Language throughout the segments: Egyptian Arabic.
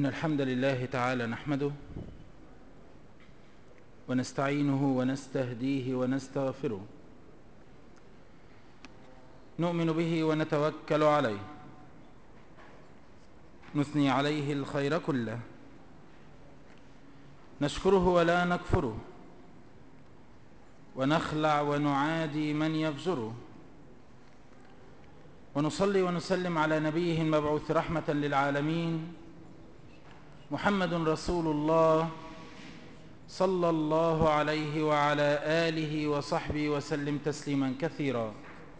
إن الحمد لله تعالى نحمده ونستعينه ونستهديه ونستغفره نؤمن به ونتوكل عليه نثني عليه الخير كله نشكره ولا نكفره ونخلع ونعادي من يفجره ونصلي ونسلم على نبيه المبعوث رحمة للعالمين محمد رسول الله صلى الله عليه وعلى آله وصحبه وسلم تسليما كثيرا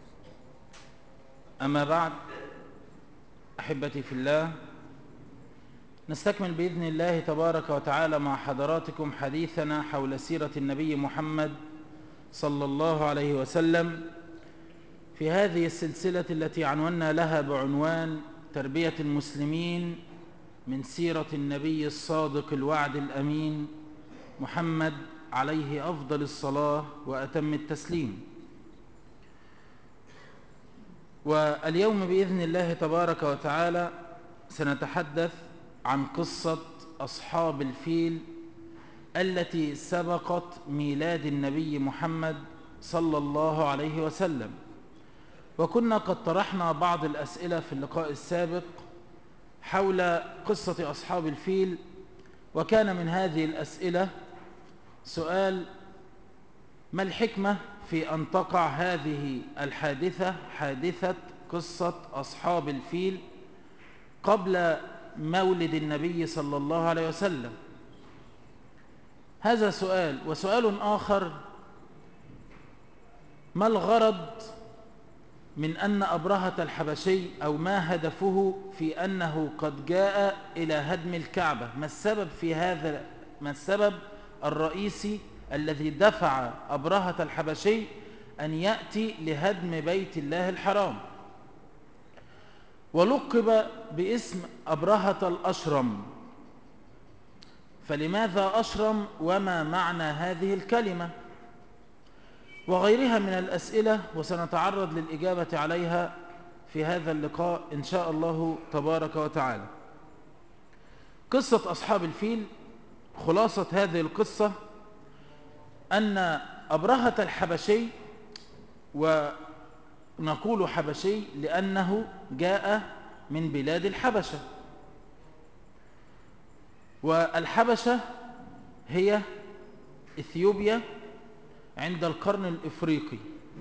أما بعد أحبتي في الله نستكمل بإذن الله تبارك وتعالى مع حضراتكم حديثنا حول سيرة النبي محمد صلى الله عليه وسلم في هذه السلسلة التي عنونا لها بعنوان تربية المسلمين من سيرة النبي الصادق الوعد الأمين محمد عليه أفضل الصلاة وأتم التسليم واليوم بإذن الله تبارك وتعالى سنتحدث عن قصة أصحاب الفيل التي سبقت ميلاد النبي محمد صلى الله عليه وسلم وكنا قد طرحنا بعض الأسئلة في اللقاء السابق حول قصة أصحاب الفيل وكان من هذه الأسئلة سؤال ما الحكمة في أن تقع هذه الحادثة حادثة قصة أصحاب الفيل قبل مولد النبي صلى الله عليه وسلم هذا سؤال وسؤال آخر ما الغرض من أن أبرهة الحبشي أو ما هدفه في أنه قد جاء إلى هدم الكعبة ما السبب في هذا ما السبب الرئيسي الذي دفع أبرهة الحبشي أن يأتي لهدم بيت الله الحرام ولقب باسم أبرهة الأشرم فلماذا أشرم وما معنى هذه الكلمة وغيرها من الأسئلة وسنتعرض للإجابة عليها في هذا اللقاء إن شاء الله تبارك وتعالى قصة أصحاب الفيل خلاصة هذه القصة أن أبرهة الحبشي ونقول حبشي لأنه جاء من بلاد الحبشة والحبشة هي إثيوبيا عند القرن الإفريقي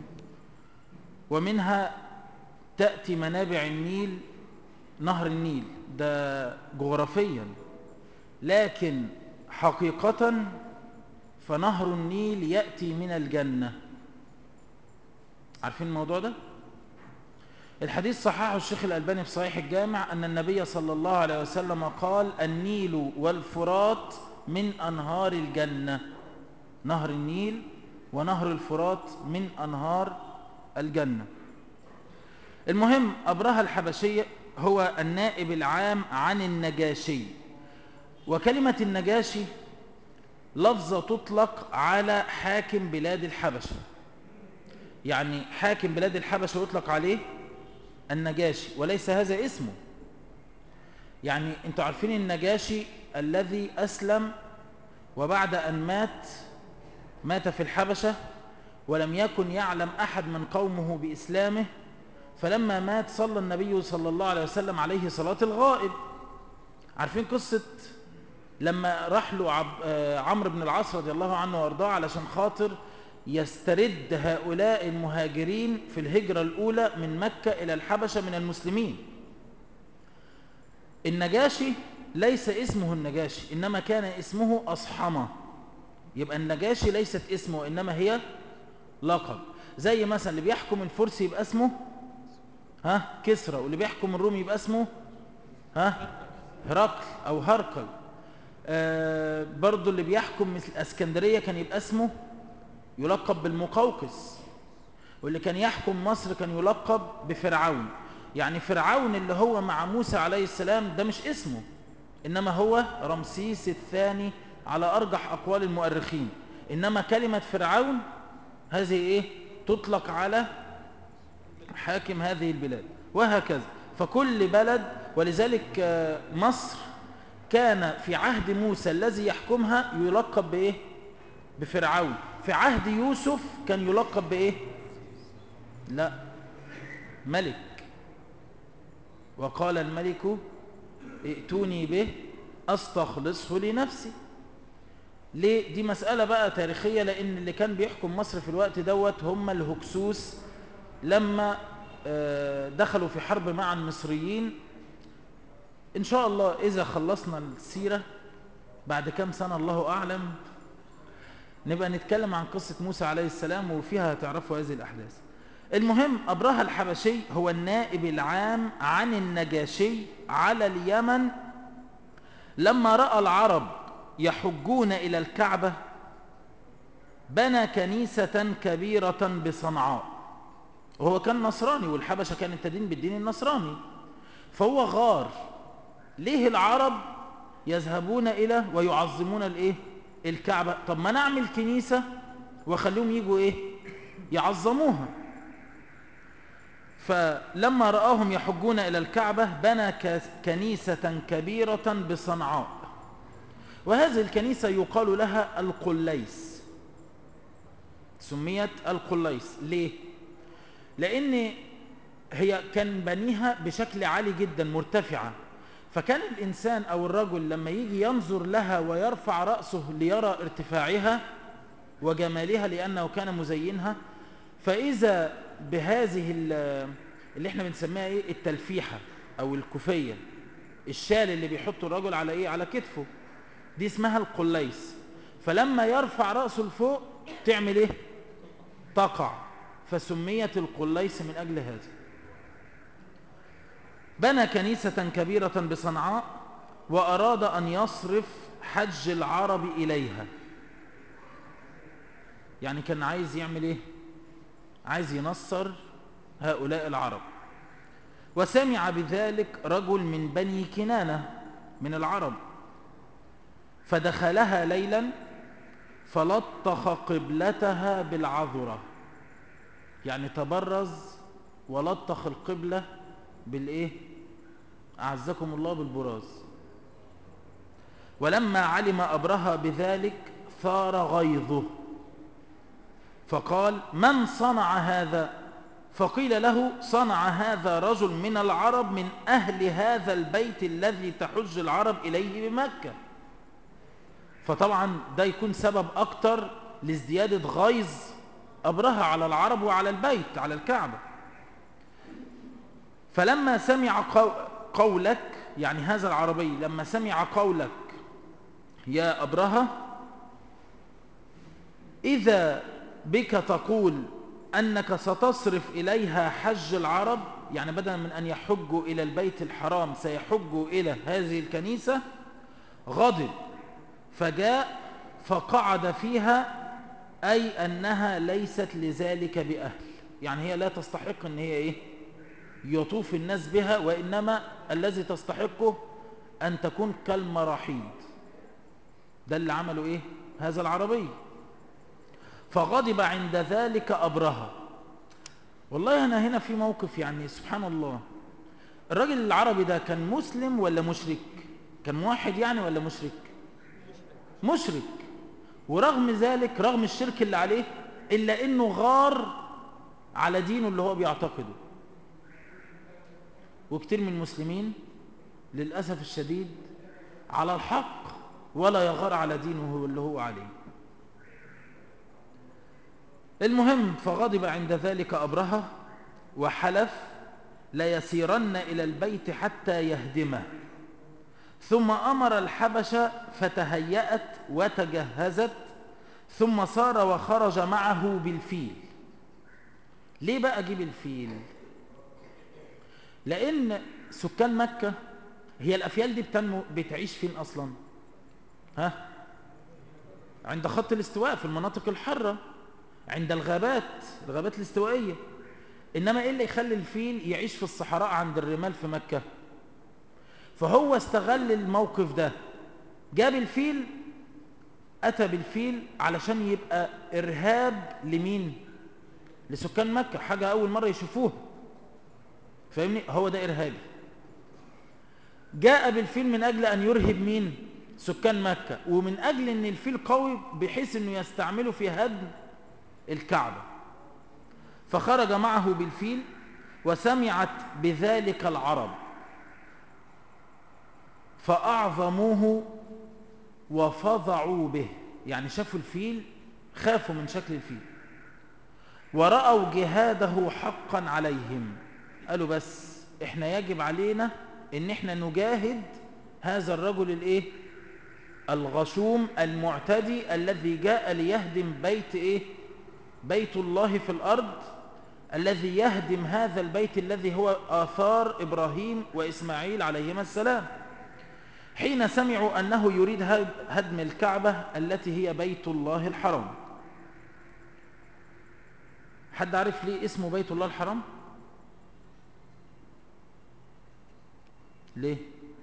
ومنها تأتي منابع النيل نهر النيل ده جغرافيا لكن حقيقة فنهر النيل يأتي من الجنة عارفين الموضوع ده؟ الحديث صححه الشيخ الألباني في صحيح الجامع أن النبي صلى الله عليه وسلم قال النيل والفرات من أنهار الجنة نهر النيل ونهر الفرات من أنهار الجنة المهم أبرهة الحبشية هو النائب العام عن النجاشي وكلمة النجاشي لفظة تطلق على حاكم بلاد الحبشة يعني حاكم بلاد الحبشة يطلق عليه النجاشي وليس هذا اسمه يعني انتوا عارفين النجاشي الذي أسلم وبعد أن مات مات في الحبشة ولم يكن يعلم أحد من قومه بإسلامه فلما مات صلى النبي صلى الله عليه وسلم عليه صلاة الغائب عارفين قصة لما راح له عمرو بن العاص رضي الله عنه وارضاه علشان خاطر يسترد هؤلاء المهاجرين في الهجرة الأولى من مكة إلى الحبشة من المسلمين النجاشي ليس اسمه النجاشي إنما كان اسمه أصحمة يبقى النجاشي ليست اسمه إنما هي لقب زي مثلا اللي بيحكم الفرس يبقى اسمه ها كسرى واللي بيحكم الروم يبقى اسمه ها هرقل أو هرقل آه برضو اللي بيحكم مثل اسكندرية كان يبقى اسمه يلقب بالمقوقس واللي كان يحكم مصر كان يلقب بفرعون يعني فرعون اللي هو مع موسى عليه السلام ده مش اسمه إنما هو رمسيس الثاني على أرجح أقوال المؤرخين إنما كلمة فرعون هذه إيه تطلق على حاكم هذه البلاد وهكذا فكل بلد ولذلك مصر كان في عهد موسى الذي يحكمها يلقب بإيه بفرعون في عهد يوسف كان يلقب بإيه لا ملك وقال الملك ائتوني به أستخلصه لنفسي ليه دي مسألة بقى تاريخية لأن اللي كان بيحكم مصر في الوقت دوت هم الهكسوس لما دخلوا في حرب مع المصريين إن شاء الله إذا خلصنا السيرة بعد كم سنة الله أعلم نبقى نتكلم عن قصة موسى عليه السلام وفيها تعرفوا هذه الأحداث المهم أبرهة الحبشي هو النائب العام عن النجاشي على اليمن لما رأى العرب يحجون إلى الكعبة بنى كنيسة كبيرة بصنعاء وهو كان نصراني والحبشة كانت تدين بالدين النصراني فهو غار ليه العرب يذهبون إلى ويعظمون الإيه؟ الكعبة طب ما نعمل كنيسة وخليهم يجوا إيه؟ يعظموها فلما رآهم يحجون إلى الكعبة بنى كنيسة كبيرة بصنعاء وهذه الكنيسة يقال لها القليس سميت القليس ليه؟ لأن هي كان بنيها بشكل عالي جدا مرتفعة فكان الإنسان أو الرجل لما يجي ينظر لها ويرفع رأسه ليرى ارتفاعها وجمالها لأنه كان مزينها فإذا بهذه اللي احنا بنسميها ايه التلفيحة أو الكوفية الشال اللي بيحطه الرجل على ايه على كتفه دي اسمها القليس فلما يرفع رأسه لفوق تعمل ايه تقع فسميت القليس من أجل هذا بنى كنيسة كبيرة بصنعاء وأراد أن يصرف حج العرب إليها يعني كان عايز يعمل إيه عايز ينصر هؤلاء العرب وسمع بذلك رجل من بني كنانة من العرب فدخلها ليلا فلطخ قبلتها بالعذرة يعني تبرز ولطخ القبلة بالإيه أعزكم الله بالبراز ولما علم أبرهة بذلك ثار غيظه فقال من صنع هذا فقيل له صنع هذا رجل من العرب من أهل هذا البيت الذي تحج العرب إليه بمكة فطبعا ده يكون سبب أكتر لازديادة غيظ أبرهة على العرب وعلى البيت على الكعبة فلما سمع قولك يعني هذا العربي لما سمع قولك يا أبرهة إذا بك تقول أنك ستصرف إليها حج العرب يعني بدلا من أن يحجوا إلى البيت الحرام سيحجوا إلى هذه الكنيسة غضب فجاء فقعد فيها أي أنها ليست لذلك بأهل يعني هي لا تستحق أن هي إيه يطوف الناس بها وإنما الذي تستحقه أن تكون كالمراحيض ده اللي عمله إيه هذا العربي فغضب عند ذلك أبرهة والله أنا هنا في موقف يعني سبحان الله الراجل العربي ده كان مسلم ولا مشرك كان موحد يعني ولا مشرك مشرك ورغم ذلك رغم الشرك اللي عليه إلا إنه غار على دينه اللي هو بيعتقده وكتير من المسلمين للأسف الشديد على الحق ولا يغار على دينه اللي هو عليه المهم فغضب عند ذلك أبرهة وحلف ليسيرن إلى البيت حتى يهدمه ثم أمر الحبشة فتهيأت وتجهزت ثم صار وخرج معه بالفيل ليه بقى جيب الفيل لأن سكان مكة هي الأفيال دي بتنمو بتعيش فين أصلا ها عند خط الاستواء في المناطق الحرة عند الغابات الغابات الاستوائية إنما إيه اللي يخلي الفيل يعيش في الصحراء عند الرمال في مكة فهو استغل الموقف ده جاب الفيل أتى بالفيل علشان يبقى إرهاب لمين لسكان مكة حاجة أول مرة يشوفوها فاهمني هو ده إرهابي جاء بالفيل من أجل أن يرهب مين سكان مكة ومن أجل أن الفيل قوي بحيث أنه يستعمله في هدم الكعبة فخرج معه بالفيل وسمعت بذلك العرب فأعظموه وفضعوا به يعني شافوا الفيل خافوا من شكل الفيل ورأوا جهاده حقا عليهم قالوا بس احنا يجب علينا ان احنا نجاهد هذا الرجل الايه الغشوم المعتدي الذي جاء ليهدم بيت ايه بيت الله في الارض الذي يهدم هذا البيت الذي هو آثار إبراهيم وإسماعيل عليهما السلام حين سمعوا أنه يريد هدم الكعبة التي هي بيت الله الحرام حد عارف ليه اسمه بيت الله الحرام ليه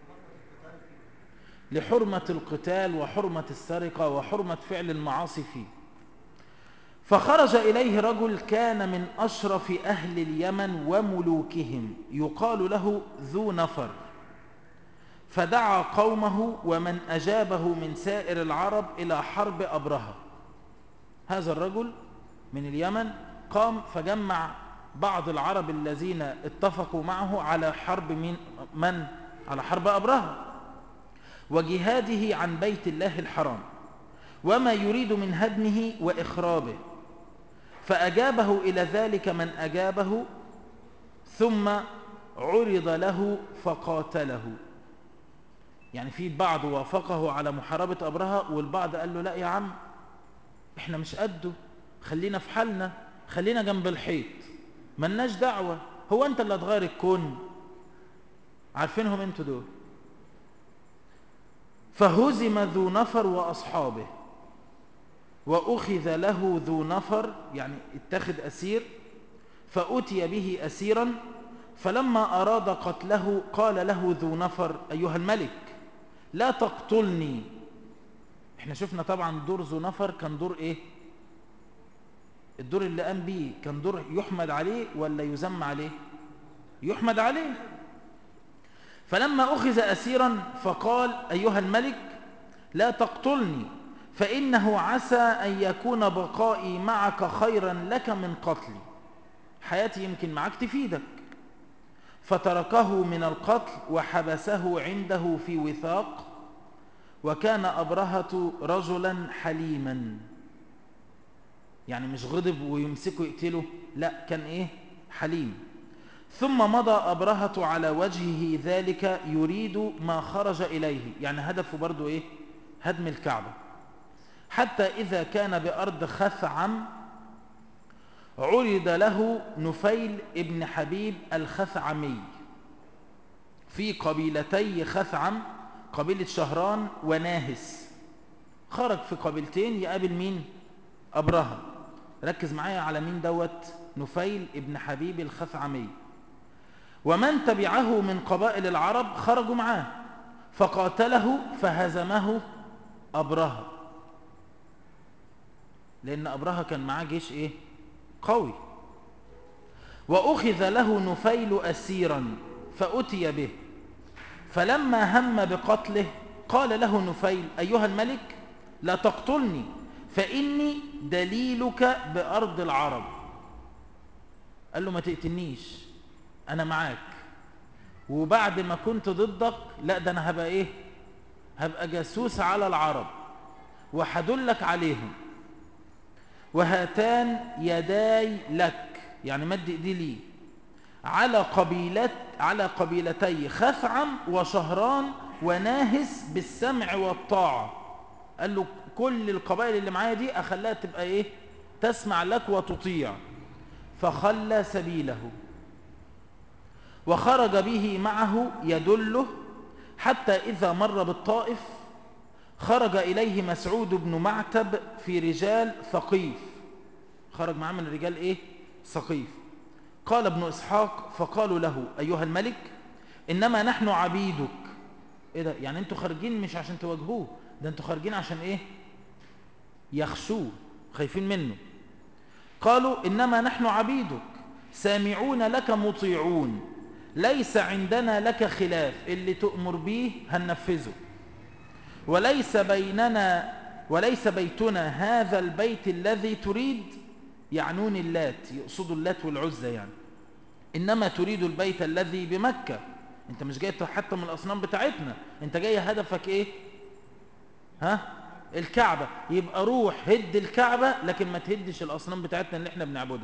لحرمة القتال وحرمة السرقة وحرمة فعل المعاصي فيه فخرج إليه رجل كان من أشرف أهل اليمن وملوكهم يقال له ذو نفر فدعا قومه ومن أجابه من سائر العرب إلى حرب أبرهة هذا الرجل من اليمن قام فجمع بعض العرب الذين اتفقوا معه على حرب من, من؟ على حرب أبرهة وجهاده عن بيت الله الحرام وما يريد من هدمه وإخرابه فأجابه إلى ذلك من أجابه ثم عرض له فقاتله يعني في بعض وافقه على محاربة أبرهة والبعض قال له لا يا عم احنا مش قده خلينا في حالنا خلينا جنب الحيط ملناش دعوة هو انت اللي هتغير الكون عارفينهم انتوا دول فهزم ذو نفر وأصحابه وأخذ له ذو نفر يعني اتخذ أسير فأتي به أسيرا فلما أراد قتله قال له ذو نفر أيها الملك لا تقتلني احنا شفنا طبعا دور ذو نفر كان دور ايه الدور اللي قام بيه كان دور يحمد عليه ولا يذم عليه يحمد عليه فلما أخذ أسيرا فقال أيها الملك لا تقتلني فإنه عسى أن يكون بقائي معك خيرا لك من قتلي حياتي يمكن معك تفيدك فتركه من القتل وحبسه عنده في وثاق وكان أبرهة رجلا حليما يعني مش غضب ويمسكه يقتله لا كان إيه حليم ثم مضى أبرهة على وجهه ذلك يريد ما خرج إليه يعني هدفه برضو إيه هدم الكعبة حتى إذا كان بأرض خثعم عرض له نفيل ابن حبيب الخثعمي في قبيلتي خثعم قبيلة شهران وناهس خرج في قبيلتين يقابل مين أبرهة ركز معايا على مين دوت نفيل ابن حبيب الخثعمي ومن تبعه من قبائل العرب خرجوا معاه فقاتله فهزمه أبرهة لأن أبرهة كان معاه جيش إيه؟ قوي وأخذ له نفيل أسيرا فأتي به فلما هم بقتله قال له نفيل أيها الملك لا تقتلني فإني دليلك بأرض العرب قال له ما تقتلنيش أنا معاك وبعد ما كنت ضدك لا ده أنا هبقى إيه هبقى جاسوس على العرب وحدلك عليهم وهاتان يداي لك يعني مد ايدي لي على قبيلت على قبيلتي خثعم وشهران وناهس بالسمع والطاعة قال له كل القبائل اللي معايا دي اخليها تبقى ايه تسمع لك وتطيع فخلى سبيله وخرج به معه يدله حتى إذا مر بالطائف خرج إليه مسعود بن معتب في رجال ثقيف خرج معاه من رجال إيه؟ ثقيف قال ابن إسحاق فقالوا له أيها الملك إنما نحن عبيدك إيه ده؟ يعني أنتوا خارجين مش عشان تواجهوه ده أنتوا خارجين عشان إيه؟ يخشوه خايفين منه قالوا إنما نحن عبيدك سامعون لك مطيعون ليس عندنا لك خلاف اللي تؤمر به هننفذه وليس بيننا وليس بيتنا هذا البيت الذي تريد يعنون اللات يقصدوا اللات والعزى يعني إنما تريد البيت الذي بمكة انت مش جاي حتى من الأصنام بتاعتنا انت جاي هدفك ايه ها الكعبة يبقى روح هد الكعبة لكن ما تهدش الأصنام بتاعتنا اللي احنا بنعبدها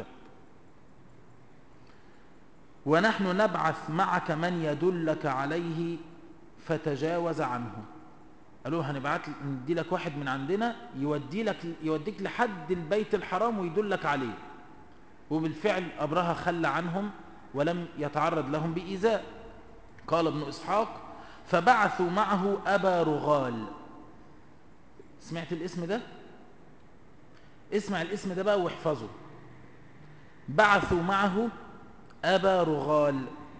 ونحن نبعث معك من يدلك عليه فتجاوز عنه قالوا هنبعت ندي لك واحد من عندنا يودي لك يوديك لحد البيت الحرام ويدلك عليه وبالفعل أبرهة خلى عنهم ولم يتعرض لهم بإيذاء قال ابن إسحاق فبعثوا معه أبا رغال سمعت الاسم ده اسمع الاسم ده بقى واحفظه بعثوا معه أبا رغال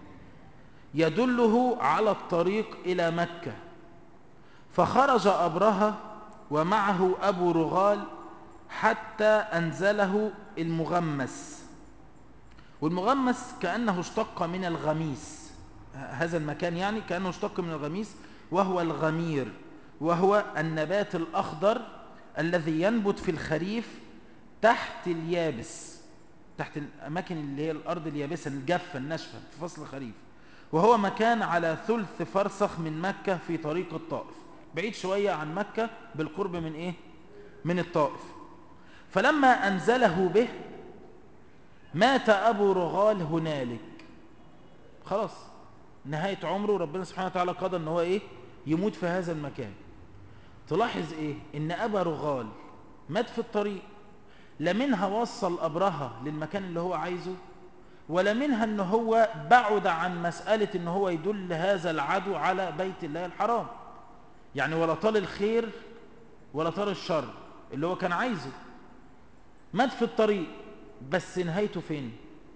يدله على الطريق إلى مكة فخرج أبرهة ومعه أبو رغال حتى أنزله المغمس والمغمس كأنه اشتق من الغميس هذا المكان يعني كأنه اشتق من الغميس وهو الغمير وهو النبات الأخضر الذي ينبت في الخريف تحت اليابس تحت الأماكن اللي هي الأرض اليابسة الجافة الناشفة في فصل الخريف وهو مكان على ثلث فرسخ من مكة في طريق الطائف بعيد شوية عن مكة بالقرب من إيه؟ من الطائف فلما أنزله به مات أبو رغال هنالك خلاص نهاية عمره ربنا سبحانه وتعالى قضى أنه هو إيه؟ يموت في هذا المكان تلاحظ إيه؟ إن أبا رغال مات في الطريق لا منها وصل أبرهة للمكان اللي هو عايزه ولا منها أنه هو بعد عن مسألة أنه هو يدل هذا العدو على بيت الله الحرام يعني ولا طال الخير ولا طال الشر اللي هو كان عايزه مات في الطريق بس نهايته فين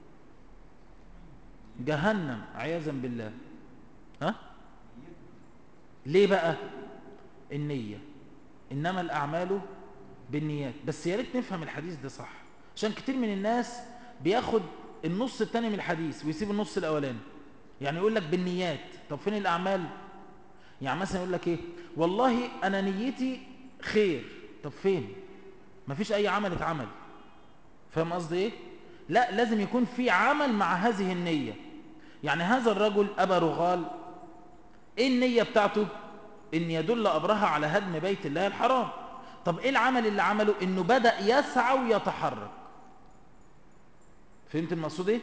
جهنم عياذا بالله ها ليه بقى النية إنما الأعمال بالنيات بس يا ريت نفهم الحديث ده صح عشان كتير من الناس بياخد النص التاني من الحديث ويسيب النص الأولاني يعني يقول لك بالنيات طب فين الأعمال يعني مثلا يقول لك ايه والله أنا نيتي خير طب فين مفيش أي عمل اتعمل فاهم قصدي ايه لا لازم يكون في عمل مع هذه النية يعني هذا الرجل أبا رغال ايه النية بتاعته ان يدل أبرهة على هدم بيت الله الحرام طب ايه العمل اللي عمله انه بدأ يسعى ويتحرك فهمت المقصود ايه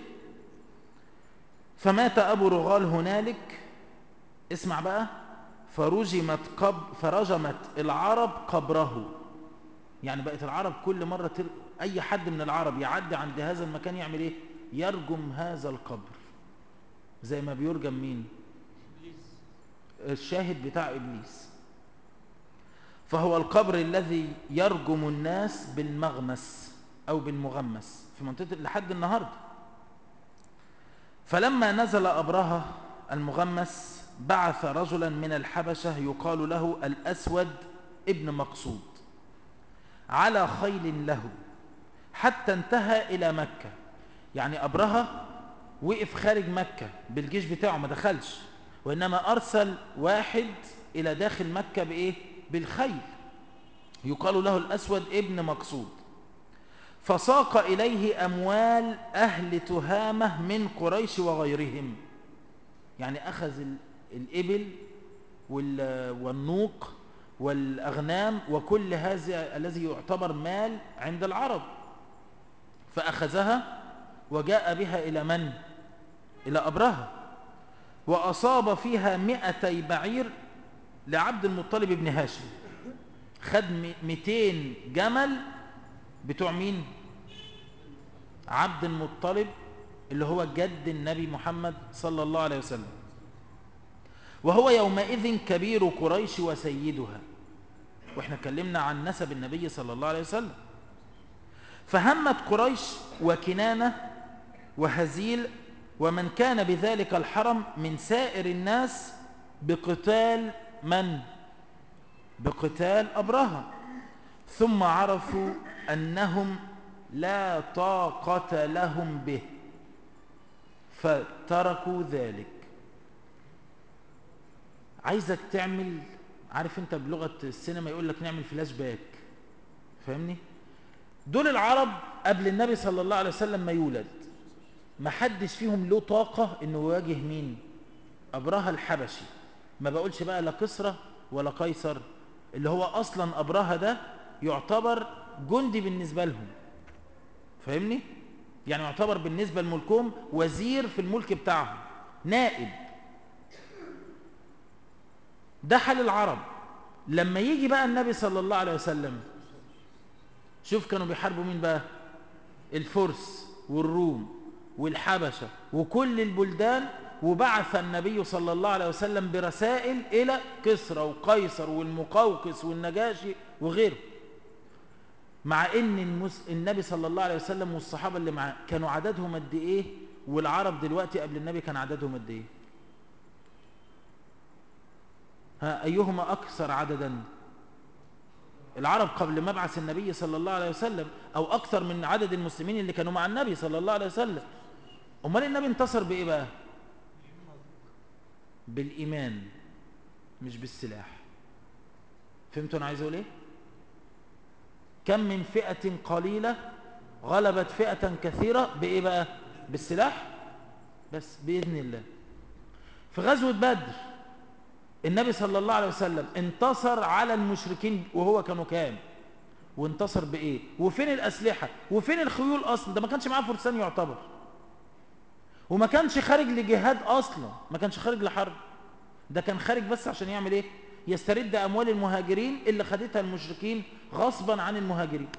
فمات ابو رغال هنالك اسمع بقى فرجمت قب فرجمت العرب قبره يعني بقت العرب كل مرة تل... اي حد من العرب يعدي عند هذا المكان يعمل ايه يرجم هذا القبر زي ما بيرجم مين الشاهد بتاع ابليس فهو القبر الذي يرجم الناس بالمغمس أو بالمغمس في منطقة لحد النهاردة فلما نزل أبرهة المغمس بعث رجلا من الحبشة يقال له الأسود ابن مقصود على خيل له حتى انتهى إلى مكة يعني أبرهة وقف خارج مكة بالجيش بتاعه ما دخلش وإنما أرسل واحد إلى داخل مكة بإيه؟ بالخيل يقال له الأسود ابن مقصود فساق إليه أموال أهل تهامة من قريش وغيرهم يعني أخذ الإبل والنوق والأغنام وكل هذا الذي يعتبر مال عند العرب فأخذها وجاء بها إلى من؟ إلى أبرهة وأصاب فيها مئتي بعير لعبد المطلب ابن هاشم خد 200 جمل بتوع مين عبد المطلب اللي هو جد النبي محمد صلى الله عليه وسلم وهو يومئذ كبير قريش وسيدها واحنا اتكلمنا عن نسب النبي صلى الله عليه وسلم فهمت قريش وكنانة وهزيل ومن كان بذلك الحرم من سائر الناس بقتال من بقتال أبرهة ثم عرفوا أنهم لا طاقة لهم به فتركوا ذلك عايزك تعمل عارف انت بلغة السينما يقول لك نعمل فلاش باك فاهمني دول العرب قبل النبي صلى الله عليه وسلم ما يولد ما حدش فيهم له طاقة انه يواجه مين ابرهة الحبشي ما بقولش بقى لا كسرى ولا قيصر اللي هو اصلا ابرهة ده يعتبر جندي بالنسبة لهم فاهمني يعني يعتبر بالنسبة لملكهم وزير في الملك بتاعهم نائب ده حال العرب لما يجي بقى النبي صلى الله عليه وسلم شوف كانوا بيحاربوا مين بقى الفرس والروم والحبشة وكل البلدان وبعث النبي صلى الله عليه وسلم برسائل إلى كسرى وقيصر والمقوقس والنجاشي وغيره مع ان المس... النبي صلى الله عليه وسلم والصحابة اللي معاه كانوا عددهم قد ايه والعرب دلوقتي قبل النبي كان عددهم قد ايه ها ايهما اكثر عددا العرب قبل مبعث النبي صلى الله عليه وسلم او اكثر من عدد المسلمين اللي كانوا مع النبي صلى الله عليه وسلم امال النبي انتصر بايه بقى بالايمان مش بالسلاح فهمتوا انا عايز اقول ايه كم من فئة قليلة غلبت فئة كثيرة بإيه بقى بالسلاح بس بإذن الله في غزوة بدر النبي صلى الله عليه وسلم انتصر على المشركين وهو كانوا كام وانتصر بإيه وفين الأسلحة وفين الخيول أصلا ده ما كانش معاه فرسان يعتبر وما كانش خارج لجهاد أصلا ما كانش خارج لحرب ده كان خارج بس عشان يعمل إيه يسترد أموال المهاجرين اللي خدتها المشركين غصبا عن المهاجرين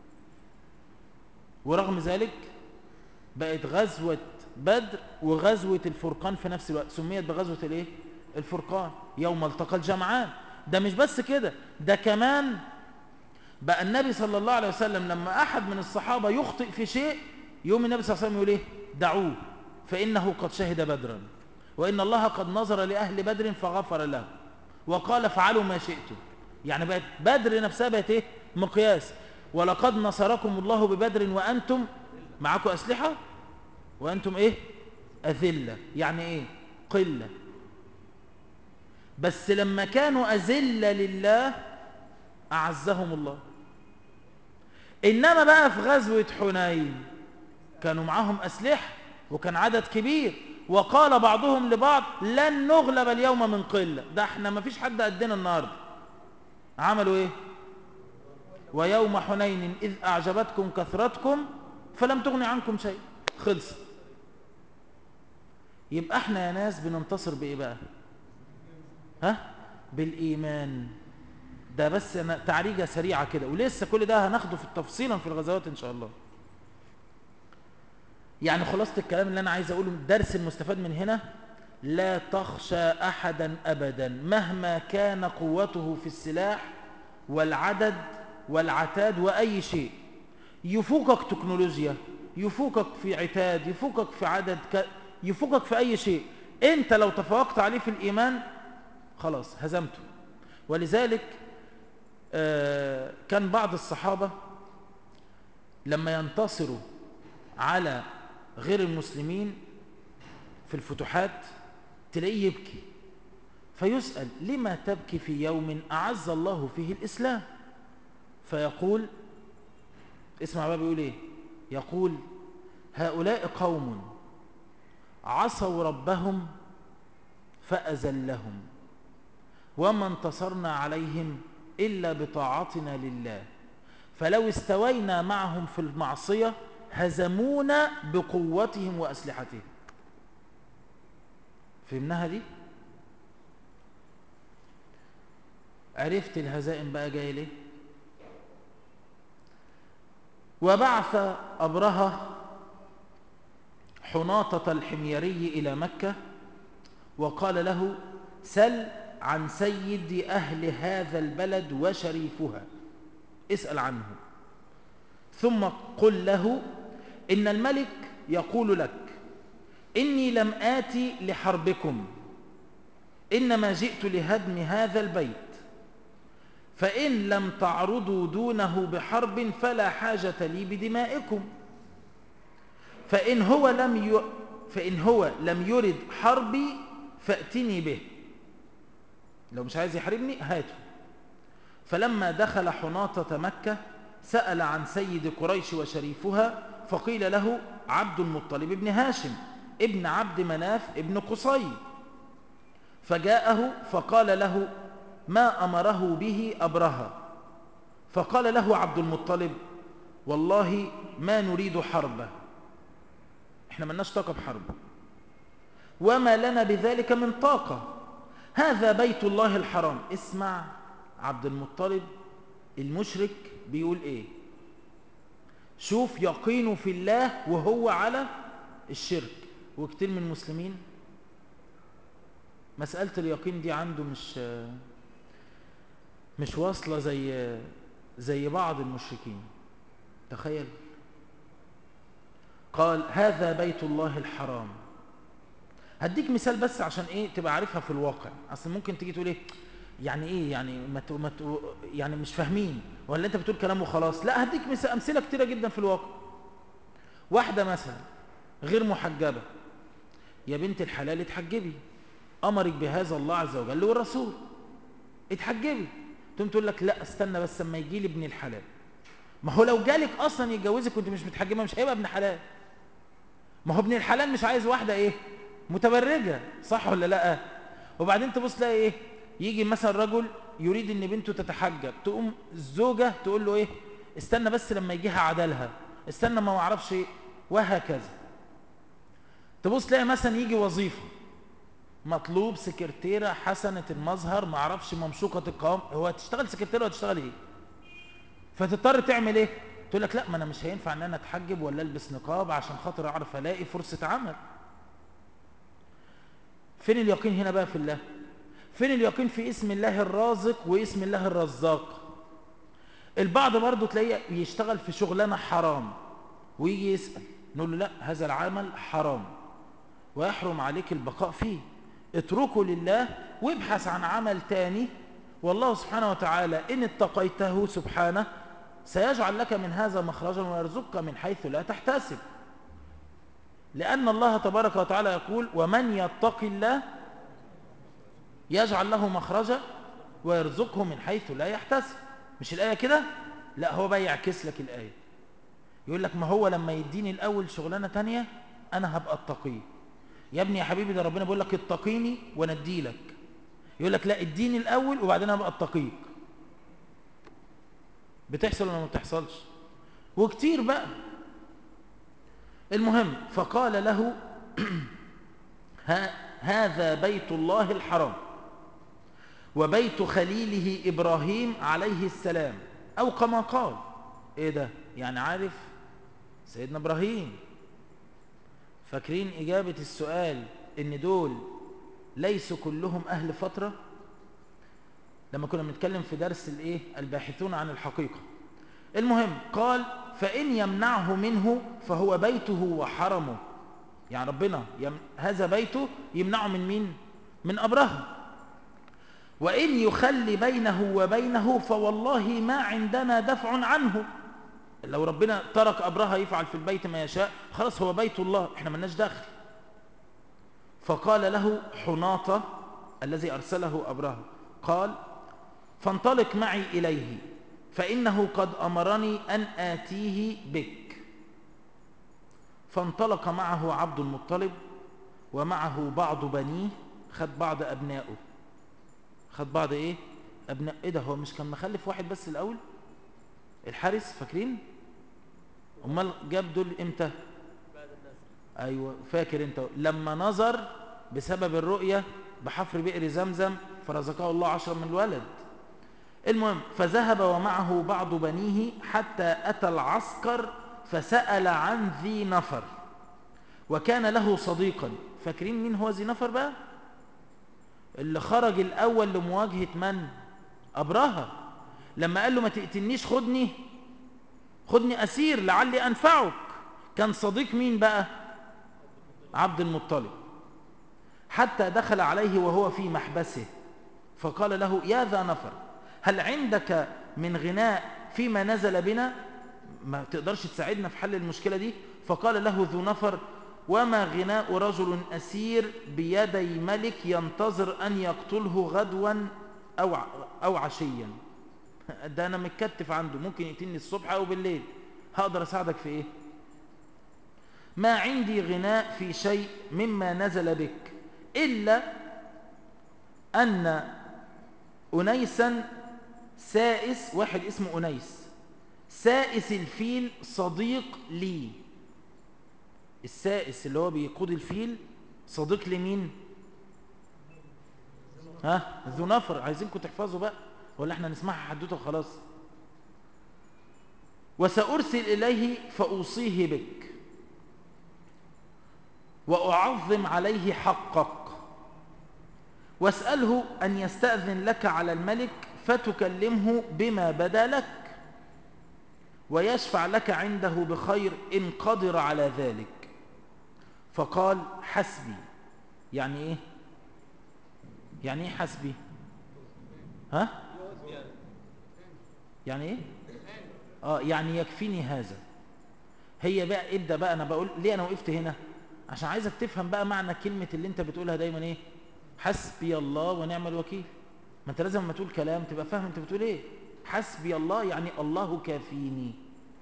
ورغم ذلك بقت غزوة بدر وغزوة الفرقان في نفس الوقت سميت بغزوة الايه الفرقان يوم التقى الجمعان ده مش بس كده ده كمان بقى النبي صلى الله عليه وسلم لما أحد من الصحابة يخطئ في شيء يوم النبي صلى الله عليه وسلم يقول ايه دعوه فإنه قد شهد بدرا وإن الله قد نظر لأهل بدر فغفر له وقال فعلوا ما شئتم يعني بقت بدر نفسها بقت ايه مقياس ولقد نصركم الله ببدر وأنتم معكم أسلحة وأنتم ايه أذلة يعني ايه قلة بس لما كانوا أذلة لله أعزهم الله إنما بقى في غزوة حنين كانوا معاهم أسلحة وكان عدد كبير وقال بعضهم لبعض لن نغلب اليوم من قلة ده احنا ما فيش حد قدنا النهاردة عملوا ايه ويوم حنين إذ أعجبتكم كثرتكم فلم تغني عنكم شيء خلص يبقى احنا يا ناس بننتصر بإيه بقى ها بالإيمان ده بس أنا تعريجة سريعة كده ولسه كل ده هناخده في التفصيلا في الغزوات إن شاء الله يعني خلاصة الكلام اللي أنا عايز أقوله الدرس المستفاد من هنا لا تخشى أحدا أبدا مهما كان قوته في السلاح والعدد والعتاد وأي شيء يفوقك تكنولوجيا يفوقك في عتاد يفوقك في عدد ك... يفوقك في أي شيء أنت لو تفوقت عليه في الإيمان خلاص هزمته ولذلك آه كان بعض الصحابة لما ينتصروا على غير المسلمين في الفتوحات تلاقيه يبكي فيسأل لما تبكي في يوم أعز الله فيه الإسلام فيقول اسمع بقى بيقول ايه يقول هؤلاء قوم عصوا ربهم فأزلهم وما انتصرنا عليهم إلا بطاعتنا لله فلو استوينا معهم في المعصية هزمونا بقوتهم وأسلحتهم فهمناها دي عرفت الهزائم بقى جاي ليه وبعث أبرهة حناطة الحميري إلى مكة وقال له سل عن سيد أهل هذا البلد وشريفها اسأل عنه ثم قل له إن الملك يقول لك إني لم آتي لحربكم إنما جئت لهدم هذا البيت فإن لم تعرضوا دونه بحرب فلا حاجة لي بدمائكم فإن هو لم ي... فإن هو لم يرد حربي فأتني به لو مش عايز يحاربني هاته فلما دخل حناطة مكة سأل عن سيد قريش وشريفها فقيل له عبد المطلب بن هاشم ابن عبد مناف ابن قصي فجاءه فقال له ما أمره به أبرهة فقال له عبد المطلب والله ما نريد حربه احنا ملناش طاقة بحرب وما لنا بذلك من طاقة هذا بيت الله الحرام اسمع عبد المطلب المشرك بيقول ايه شوف يقينه في الله وهو على الشرك وكتير من المسلمين مسألة اليقين دي عنده مش مش واصلة زي زي بعض المشركين تخيل قال هذا بيت الله الحرام هديك مثال بس عشان ايه تبقى عارفها في الواقع اصل ممكن تيجي تقول ايه يعني ايه يعني ما ت... ما ت... يعني مش فاهمين ولا انت بتقول كلام وخلاص لا هديك مثال امثله كتيره جدا في الواقع واحده مثلا غير محجبه يا بنت الحلال اتحجبي امرك بهذا الله عز وجل والرسول اتحجبي تقوم تقول لك لا استنى بس اما يجي لي ابن الحلال ما هو لو جالك اصلا يتجوزك وانت مش متحجبه مش هيبقى ابن حلال ما هو ابن الحلال مش عايز واحده ايه متبرجه صح ولا لا وبعدين تبص تلاقي ايه يجي مثلا رجل يريد ان بنته تتحجب تقوم الزوجه تقول له ايه استنى بس لما يجيها عدلها استنى ما اعرفش ايه وهكذا تبص تلاقي مثلا يجي وظيفه مطلوب سكرتيره حسنه المظهر ما اعرفش ممشوقه القوام هو هتشتغل سكرتيره وهتشتغل ايه فتضطر تعمل ايه تقول لك لا ما انا مش هينفع ان انا اتحجب ولا البس نقاب عشان خاطر اعرف الاقي فرصه عمل فين اليقين هنا بقى في الله فين اليقين في اسم الله الرازق واسم الله الرزاق البعض برضه تلاقيه يشتغل في شغلانه حرام ويجي يسأل نقول له لا هذا العمل حرام ويحرم عليك البقاء فيه اتركه لله وابحث عن عمل تاني والله سبحانه وتعالى إن اتقيته سبحانه سيجعل لك من هذا مخرجا ويرزقك من حيث لا تحتسب لأن الله تبارك وتعالى يقول ومن يتق الله يجعل له مخرجا ويرزقه من حيث لا يحتسب مش الآية كده لا هو بقى يعكس لك الآية يقول لك ما هو لما يديني الأول شغلانة تانية أنا هبقى اتقيه يا ابني يا حبيبي ده ربنا بيقول لك اتقيني وانا اديلك يقول لك لا اديني الأول وبعدين هبقى اتقيك بتحصل ولا ما بتحصلش وكتير بقى المهم فقال له هذا بيت الله الحرام وبيت خليله إبراهيم عليه السلام أو كما قال إيه ده يعني عارف سيدنا إبراهيم فاكرين إجابة السؤال إن دول ليسوا كلهم أهل فترة لما كنا بنتكلم في درس الإيه الباحثون عن الحقيقة المهم قال فإن يمنعه منه فهو بيته وحرمه يعني ربنا يم... هذا بيته يمنعه من مين من أبرهة وإن يخلي بينه وبينه فوالله ما عندنا دفع عنه لو ربنا ترك أبرهة يفعل في البيت ما يشاء خلاص هو بيت الله احنا ملناش داخل فقال له حناطة الذي أرسله أبرهة قال فانطلق معي إليه فإنه قد أمرني أن آتيه بك فانطلق معه عبد المطلب ومعه بعض بنيه خد بعض أبنائه خد بعض إيه أبناء إيه ده هو مش كان مخلف واحد بس الأول الحارس فاكرين أمال جاب دول إمتى أيوة فاكر أنت لما نظر بسبب الرؤية بحفر بئر زمزم فرزقه الله عشرا من الولد المهم فذهب ومعه بعض بنيه حتى أتى العسكر فسأل عن ذي نفر وكان له صديقا فاكرين مين هو ذي نفر بقى اللي خرج الأول لمواجهة من أبرهة لما قال له ما تقتلنيش خدني خدني أسير لعلي أنفعك كان صديق مين بقى عبد المطلب حتى دخل عليه وهو في محبسه فقال له يا ذا نفر هل عندك من غناء فيما نزل بنا ما تقدرش تساعدنا في حل المشكلة دي فقال له ذو نفر وما غناء رجل أسير بيدي ملك ينتظر أن يقتله غدوا أو, أو عشيا ده أنا متكتف عنده ممكن يقتلني الصبح أو بالليل هقدر أساعدك في إيه ما عندي غناء في شيء مما نزل بك إلا أن أنيسا سائس واحد اسمه أنيس سائس الفيل صديق لي السائس اللي هو بيقود الفيل صديق لمين ها ذو نفر عايزينكم تحفظوا بقى ولا احنا نسمعها حدوته وخلاص وسأرسل إليه فأوصيه بك وأعظم عليه حقك واسأله أن يستأذن لك على الملك فتكلمه بما بدا لك ويشفع لك عنده بخير إن قدر على ذلك فقال حسبي يعني إيه يعني إيه حسبي ها يعني إيه آه يعني يكفيني هذا هي بقى ابدأ بقى أنا بقول ليه أنا وقفت هنا عشان عايزك تفهم بقى معنى كلمة اللي انت بتقولها دايما ايه حسبي الله ونعم الوكيل ما انت لازم ما تقول كلام تبقى فاهم انت بتقول ايه حسبي الله يعني الله كافيني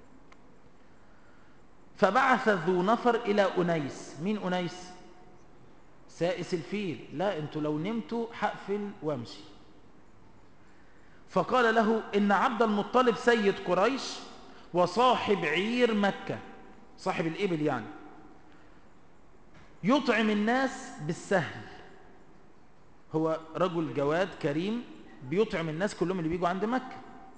فبعث ذو نفر إلى أنيس مين أنيس سائس الفيل لا انتوا لو نمتوا حقفل وامشي فقال له إن عبد المطلب سيد قريش وصاحب عير مكة صاحب الإبل يعني يطعم الناس بالسهل هو رجل جواد كريم بيطعم الناس كلهم اللي بيجوا عند مكة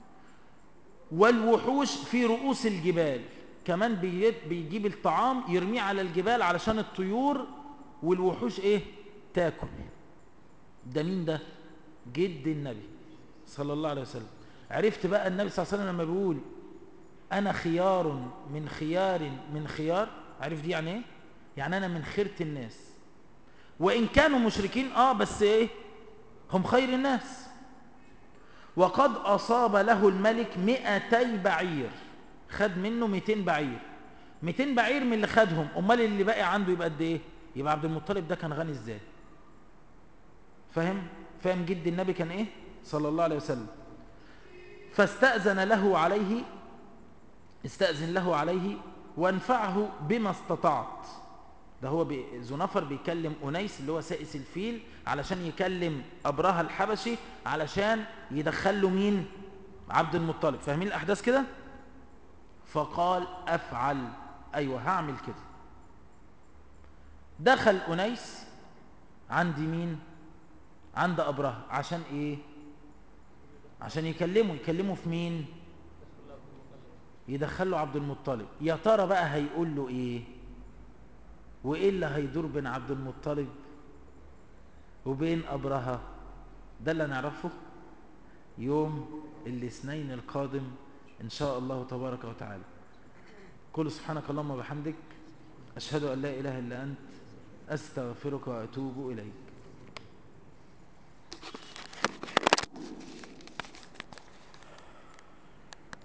والوحوش في رؤوس الجبال كمان بيجيب الطعام يرميه على الجبال علشان الطيور والوحوش ايه تاكل ده مين ده جد النبي صلى الله عليه وسلم عرفت بقى النبي صلى الله عليه وسلم لما بيقول انا خيار من خيار من خيار عارف دي يعني ايه يعني انا من خيرة الناس وان كانوا مشركين اه بس ايه هم خير الناس وقد اصاب له الملك مئتي بعير خد منه 200 بعير 200 بعير من اللي خدهم امال اللي باقي عنده يبقى قد ايه يبقى عبد المطلب ده كان غني ازاي فاهم فاهم جد النبي كان ايه صلى الله عليه وسلم فاستأذن له عليه استأذن له عليه وانفعه بما استطعت ده هو بي... ذو نفر بيكلم أنيس اللي هو سائس الفيل علشان يكلم أبرهة الحبشي علشان يدخل له مين عبد المطلب فاهمين الأحداث كده فقال أفعل أيوة هعمل كده دخل أنيس عند مين عند أبرهة عشان إيه عشان يكلمه يكلمه في مين يدخله عبد المطلب يا ترى بقى هيقول له ايه وايه اللي هيدور بين عبد المطلب وبين ابرهة ده اللي نعرفه يوم الاثنين القادم ان شاء الله تبارك وتعالى قل سبحانك اللهم وبحمدك اشهد ان لا اله الا انت استغفرك واتوب اليك